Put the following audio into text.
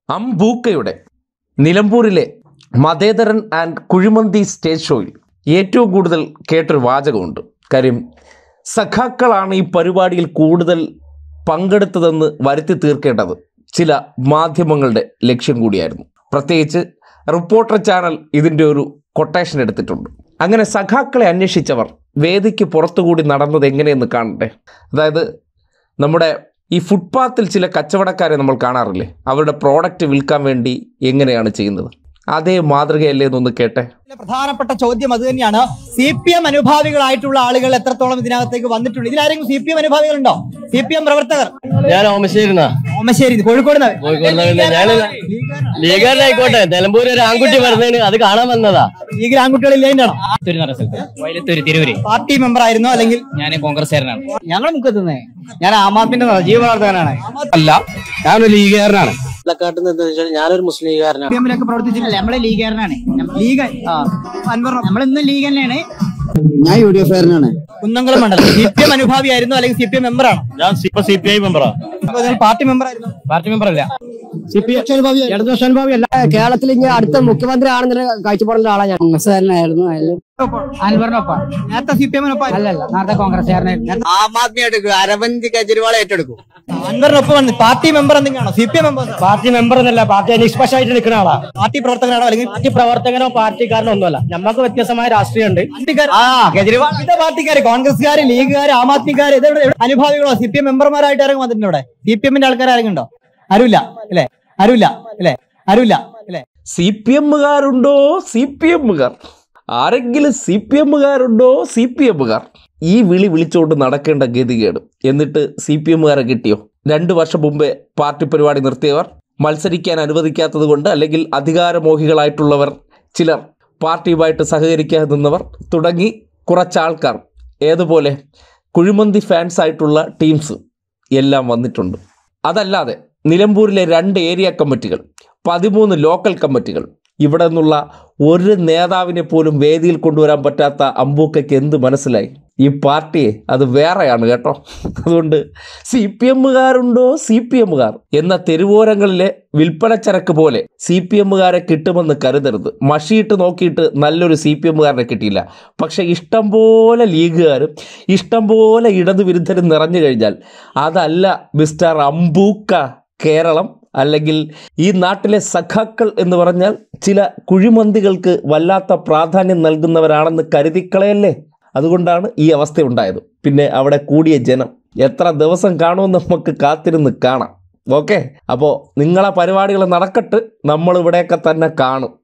അംബൂക്കയുടെ നിലമ്പൂരിലെ മതേതരൻ and kuzhimanthi stage ഷോയിൽ ഏറ്റവും കൂടുതൽ കേട്ടൊരു വാചകമുണ്ട് കാര്യം സഖാക്കളാണ് ഈ പരിപാടിയിൽ കൂടുതൽ പങ്കെടുത്തതെന്ന് വരുത്തി തീർക്കേണ്ടത് ചില മാധ്യമങ്ങളുടെ ലക്ഷ്യം കൂടിയായിരുന്നു പ്രത്യേകിച്ച് റിപ്പോർട്ടർ ചാനൽ ഇതിൻ്റെ ഒരു കൊട്ടേഷൻ എടുത്തിട്ടുണ്ട് അങ്ങനെ സഖാക്കളെ അന്വേഷിച്ചവർ വേദിക്ക് പുറത്തുകൂടി നടന്നത് എങ്ങനെയെന്ന് കാണട്ടെ അതായത് നമ്മുടെ ഈ ഫുട്പാത്തിൽ ചില കച്ചവടക്കാരെ നമ്മൾ കാണാറില്ലേ അവരുടെ പ്രോഡക്റ്റ് വിൽക്കാൻ വേണ്ടി എങ്ങനെയാണ് ചെയ്യുന്നത് അതേ മാതൃകയല്ലേ എന്നൊന്ന് കേട്ടെ ഇതിലെ പ്രധാനപ്പെട്ട ചോദ്യം അത് തന്നെയാണ് സി പി എം അനുഭാവികളായിട്ടുള്ള ആളുകൾ എത്രത്തോളം ഇതിനകത്തേക്ക് വന്നിട്ടുണ്ട് ഇതിലാരെങ്കിലും സി പി എം അനുഭാവികളുണ്ടോ സി പി എം പ്രവർത്തകർ ഞാൻ ഓമശ്ശേരിന്നാ ഓമശ്ശേരി കോഴിക്കോട് നിന്ന്. കോഴിക്കോട് നിന്ന് ഞാൻ ലീഗാരനായിക്കോട്ടെ നിലമ്പൂർ ഒരു ആൺകുട്ടി വരുന്നതിന് അത് കാണാൻ വന്നതാ ലീഗിൽ ആൺകുട്ടികളില്ല അതിന്റെയാണോ തിരുവനന്തപുരം എന്ന സ്ഥലത്ത് വയലത്തൂര് തിരൂര് പാർട്ടി മെമ്പർ ആയിരുന്നോ അല്ലെങ്കിൽ ഞാൻ കോൺഗ്രസ്സുകാരനാണ് ഞങ്ങൾ മുക്കത്തുനിന്ന് ഞാൻ ആം ആദ്മിന്റെ ജീവപ്രവർത്തകനാണ് അല്ല ഞാനൊരു ലീഗുകാരനാണ് ഞാനൊരു മുസ്ലിം ലീഗുകാരനാണ് സി എമ്മിലൊക്കെ പ്രവർത്തിച്ചില്ല നമ്മളെ ലീഗുകാരനാണ് ലീഗ് ആ, അൻവർ നമ്മൾ ഇന്നും ലീഗ് തന്നെയാണ് ഞാൻ യു ഡി എഫ് കാരനാണ് കുന്നംകുളം മണ്ഡലം സി പി എം അനുഭാവി ആയിരുന്നു അല്ലെങ്കിൽ സി പി എം മെമ്പർ ആണോ ഞാൻ ഇപ്പൊ സി പി ഐ മെമ്പറാ പാർട്ടി മെമ്പർ ആയിരുന്നു പാർട്ടി മെമ്പർ അല്ല ഇടതുപക്ഷ അനുഭാവി അല്ല കേരളത്തിൽ ഇനി അടുത്ത മുഖ്യമന്ത്രി ആണെന്ന് കാഴ്ചപ്പാടുള്ള ആളാ ഞാൻ കോൺഗ്രസ്സുകാരനായിരുന്നു അതിലും അൻവറിനൊപ്പം നേരത്തെ സി പി എമ്മിനൊപ്പം അല്ലല്ല നേരത്തെ കോൺഗ്രസ്സുകാരനായിരുന്നു ആം ആദ്മി എടുക്കും അരവിന്ദ് കെജ്രിവാൾ ഏറ്റെടുക്കും അൻവറിനൊപ്പം വന്ന് പാർട്ടി മെമ്പർ എന്തെങ്കിലാണോ C P M member party member എന്നല്ല പാർട്ടി നിഷ്പക്ഷമായിട്ട് നിൽക്കുന്ന ആളാ പാർട്ടി പ്രവർത്തകനാണോ അല്ലെങ്കിൽ പാർട്ടി പ്രവർത്തകനോ പാർട്ടിക്കാരനോ ഒന്നുമല്ല നമുക്ക് വ്യത്യസ്തമായ രാഷ്ട്രീയമുണ്ട് പാർട്ടിക്കാർ ആ കേജ്രിവാൾ ഇതേ പാർട്ടിക്കാര് കോൺഗ്രസ്സുകാര് ലീഗുകാര് ആം ആദ്മിക്കാര് ഇത് എവിടെ- എവിടെ അനുഭാവികളോ സി പി എം മെമ്പർമാരായിട്ട് ആരെങ്കിലും വന്നിട്ടുണ്ട് ഇവിടെ സി പി എമ്മിന്റെ ആൾക്കാർ ആരെങ്കിലും ഉണ്ടോ ആരുമില്ല അല്ലേ ആരുമില്ല അല്ലേ ആരുമില്ല അല്ലേ സി പി എമ്മുകാരുണ്ടോ സി പി എമ്മുകാർ ആരെങ്കിലും സി പി എമ്മുകാരുണ്ടോ സി പി എമ്മുകാർ ഈ വിളി വിളിച്ചുകൊണ്ട് നടക്കേണ്ട ഗതികേട് എന്നിട്ട് സി പി എമ്മുകാരെ കിട്ടിയോ രണ്ട് വർഷം മുമ്പേ പാർട്ടി പരിപാടി നിർത്തിയവർ മത്സരിക്കാൻ അനുവദിക്കാത്തത് കൊണ്ട് അല്ലെങ്കിൽ അധികാരമോഹികളായിട്ടുള്ളവർ ചിലർ പാർട്ടിയുമായിട്ട് സഹകരിക്കാതെ നിന്നവർ തുടങ്ങി കുറച്ചാൾക്കാർ ഏതുപോലെ കുഴിമന്തി ഫാൻസ് ആയിട്ടുള്ള ടീംസ് എല്ലാം വന്നിട്ടുണ്ട് അതല്ലാതെ നിലമ്പൂരിലെ രണ്ട് ഏരിയ കമ്മിറ്റികൾ പതിമൂന്ന് ലോക്കൽ കമ്മിറ്റികൾ ഇവിടെ നിന്നുള്ള ഒരു നേതാവിനെ പോലും വേദിയിൽ കൊണ്ടുവരാൻ പറ്റാത്ത അമ്പൂക്കയ്ക്ക് എന്ത് മനസ്സിലായി ഈ പാർട്ടിയെ അത് വേറെയാണ് കേട്ടോ അതുകൊണ്ട് സി പി എമ്മുകാരുണ്ടോ സി പി എമ്മുകാർ എന്ന തെരുവോരങ്ങളിലെ വിൽപ്പനച്ചരക്ക് പോലെ സി പി എമ്മുകാരെ കിട്ടുമെന്ന് കരുതരുത് മഷിയിട്ട് നോക്കിയിട്ട് നല്ലൊരു സി പി എമ്മുകാരനെ കിട്ടിയില്ല പക്ഷേ ഇഷ്ടം പോലെ ലീഗുകാരും ഇഷ്ടം പോലെ ഇടതുവിരുദ്ധരും നിറഞ്ഞു കഴിഞ്ഞാൽ അതല്ല മിസ്റ്റർ അമ്പൂക്ക കേരളം അല്ലെങ്കിൽ ഈ നാട്ടിലെ സഖാക്കൾ എന്ന് പറഞ്ഞാൽ ചില കുഴിമന്തികൾക്ക് വല്ലാത്ത പ്രാധാന്യം നൽകുന്നവരാണെന്ന് കരുതിക്കളയല്ലേ അതുകൊണ്ടാണ് ഈ അവസ്ഥ ഉണ്ടായത് പിന്നെ അവിടെ കൂടിയ ജനം എത്ര ദിവസം കാണുമെന്ന് നമുക്ക് കാത്തിരുന്ന് കാണാം ഓക്കെ അപ്പോൾ നിങ്ങളെ പരിപാടികൾ നടക്കട്ട് നമ്മൾ ഇവിടെയൊക്കെ തന്നെ കാണും